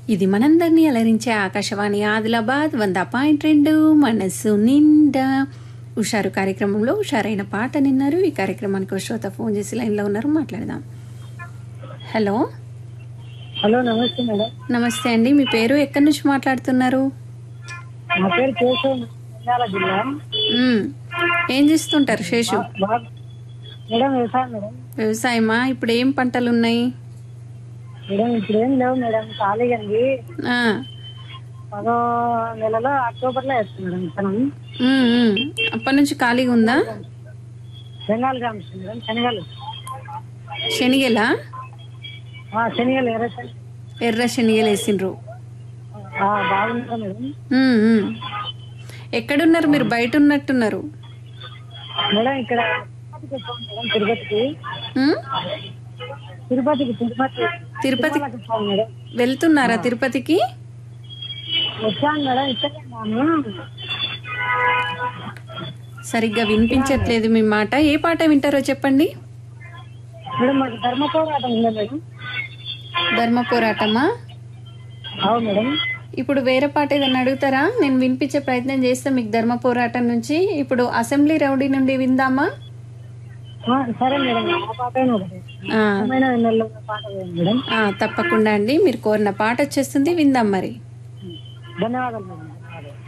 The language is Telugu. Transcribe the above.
ఇది మనందరినీ అలరించే ఆకాశవాణి ఆదిలాబాద్ వంద పాయింట్ రెండు మనసు నిండా హుషారు కార్యక్రమంలో హుషారైన పాట నిన్నారు ఈ కార్యక్రమానికి ఒక శ్రోత ఫోన్ చేసి లైన్లో ఉన్నారు మాట్లాడదాం హలో హలో నమస్తే మేడం నమస్తే అండి మీ పేరు ఎక్కడి నుంచి మాట్లాడుతున్నారు నా పేరు కేశవ్ నంద్యాల జిల్లా మ్మ్. ఏం చేస్తుంటారు శేషు బాగా మేడం వ్యవసాయం మేడం వ్యవసాయమా ఇప్పుడు ఏం పంటలు ఉన్నాయి మేడం ఇప్పుడు ఏం లేవు మేడం ఖాళీగా ఉంది ఆ, పదో నెలలో అక్టోబర్లో వేస్తాం మేడం విత్తనం మ్మ్, మ్మ్. అప్పటి నుంచి ఖాళీగా ఉందా బెంగాల్ గ్రామ్స్ మేడం శనగలు శనిగెలా ఆ, శనగలు ఎర్ర శనగ ఎర్ర శనిగలు వేసిండ్రు ఆ, బాగుందా మేడం మ్మ్, మ్మ్. ఎక్కడున్నారు మీరు బయట ఉన్నట్టున్నారు మేడం ఇక్కడ తిరుపతికి వచ్చాం మేడం తిరుపతికి మ్మ్? తిరుపతికి తిరుపతి తిరుపతి తిరుమలకి వచ్చాం మేడం వెళ్తున్నారా తిరుపతికి వచ్చాను మేడం ఇక్కడే ఉన్నాము సరిగ్గా వినిపించట్లేదు మీ మాట ఏ పాట వింటారో చెప్పండి మేడం మాకు ధర్మ పోరాటం ఉందా మేడం ధర్మ పోరాటమా అవును మేడం ఇప్పుడు వేరే పాట ఏదైనా అడుగుతారా నేను వినిపించే ప్రయత్నం చేస్తా మీకు ధర్మ పోరాటం నుంచి ఇప్పుడు అసెంబ్లీ రౌడీ నుండి విందామా ఆ, సరే మేడం ఆ పాట అయినా ఒకటి ఆ, ఇష్టమైన నెలలో ఉన్న పాట వేయండి మేడం ఆ, తప్పకుండా అండి మీరు కోరిన పాట వచ్చేస్తుంది విందాం మరి ధన్యవాదాలు మేడం